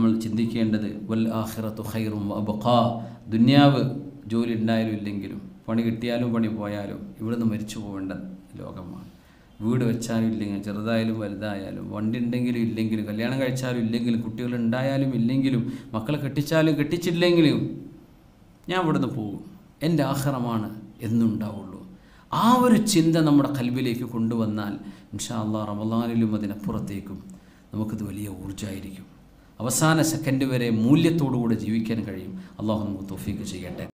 നമ്മൾ ചിന്തിക്കേണ്ടത് വൽ ആഖിറത്തു ഖൈറും അബഖാ ദുന്യാവ് ജോലി ഉണ്ടായാലും ഇല്ലെങ്കിലും പണി കിട്ടിയാലും പണി പോയാലും ഇവിടുന്ന് മരിച്ചു പോകേണ്ട ലോകമാണ് വീട് വെച്ചാലും ഇല്ലെങ്കിലും ചെറുതായാലും വലുതായാലും വണ്ടി ഉണ്ടെങ്കിലും ഇല്ലെങ്കിലും കല്യാണം കഴിച്ചാലും ഇല്ലെങ്കിലും കുട്ടികൾ ഉണ്ടായാലും ഇല്ലെങ്കിലും മക്കളെ കെട്ടിച്ചാലും കെട്ടിച്ചില്ലെങ്കിലും ഞാൻ ഇവിടുന്ന് പോകും എൻ്റെ ആഹ്റമാണ് എന്നുണ്ടാവുള്ളൂ ആ ഒരു ചിന്ത നമ്മുടെ കൽബിലേക്ക് കൊണ്ടുവന്നാൽ ഇൻഷാ അള്ളാഹ് റമദാനിലും അതിനപ്പുറത്തേക്കും നമുക്കത് വലിയ ഊർജ്ജമായിരിക്കും അവസാന സെക്കൻഡ് വരെ മൂല്യത്തോടുകൂടെ ജീവിക്കാൻ കഴിയും അള്ളാഹു നമുക്ക് തോഫീക്ക് ചെയ്യട്ടെ